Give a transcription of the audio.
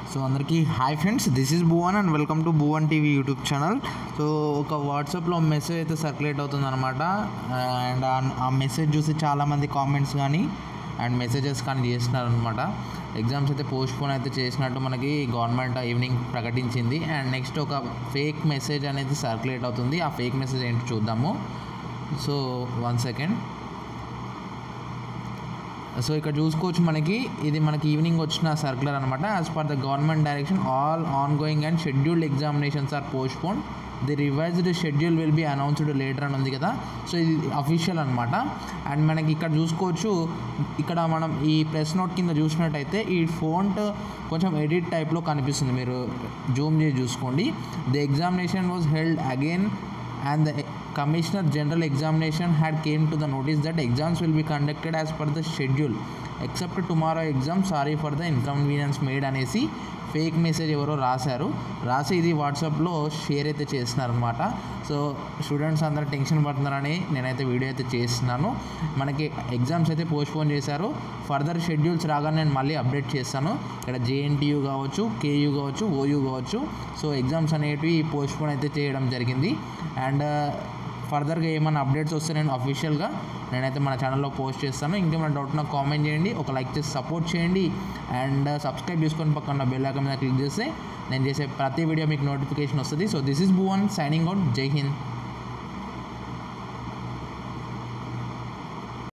so అందరికీ hi friends this is Bhuvan and welcome to Bhuvan TV YouTube channel so ఒక వాట్సాప్లో message అయితే circulate అవుతుంది అనమాట అండ్ ఆ మెసేజ్ చూసి చాలామంది కామెంట్స్ కానీ అండ్ మెసేజెస్ కానీ చేస్తున్నారు అనమాట ఎగ్జామ్స్ అయితే పోస్ట్పోన్ అయితే చేసినట్టు మనకి గవర్నమెంట్ ఈవినింగ్ ప్రకటించింది అండ్ నెక్స్ట్ ఒక ఫేక్ మెసేజ్ అనేది సర్క్యులేట్ అవుతుంది ఆ ఫేక్ మెసేజ్ ఏంటో చూద్దాము సో వన్ సెకండ్ సో ఇక్కడ చూసుకోవచ్చు మనకి ఇది మనకి ఈవినింగ్ వచ్చిన సర్క్యులర్ అనమాట as per the government direction all ongoing and scheduled examinations are postpone the revised schedule will be announced later అని ఉంది కదా సో ఇది అఫీషియల్ అనమాట అండ్ మనకి ఇక్కడ చూసుకోవచ్చు ఇక్కడ మనం ఈ ప్రెస్ నోట్ కింద చూసినట్టయితే ఈ ఫోంట్ కొంచెం ఎడిట్ టైప్లో కనిపిస్తుంది మీరు జూమ్ చేసి చూసుకోండి the examination was held again and the commissioner general examination had came to the notice that exams will be conducted as per the schedule except tomorrow exam sorry for the inconvenience made అనేసి fake message ఎవరో రాశారు రాసి ఇది వాట్సాప్లో share అయితే చేస్తున్నారనమాట so students అందరూ tension పడుతున్నారని నేనైతే వీడియో అయితే చేస్తున్నాను మనకి ఎగ్జామ్స్ అయితే పోస్ట్పోన్ చేశారు ఫర్దర్ షెడ్యూల్స్ రాగానే నేను మళ్ళీ అప్డేట్ చేస్తాను ఇక్కడ జేఎన్టీయూ కావచ్చు కేయూ కావచ్చు ఓయూ కావచ్చు సో ఎగ్జామ్స్ అనేటివి పోస్ట్పోన్ అయితే చేయడం జరిగింది అండ్ ఫర్దర్గా ఏమైనా అప్డేట్స్ వస్తే నేను అఫీషియల్గా నేనైతే మన ఛానల్లో పోస్ట్ చేస్తాను ఇంకేమైనా డౌట్ నాకు కామెంట్ చేయండి ఒక లైక్ చేసి సపోర్ట్ చేయండి అండ్ సబ్స్క్రైబ్ చేసుకొని పక్కన బెల్ ఐకాన్ మీద క్లిక్ చేస్తే నేను చేసే ప్రతి వీడియో మీకు నోటిఫికేషన్ వస్తుంది so this is Bhuvan signing out Jai Hind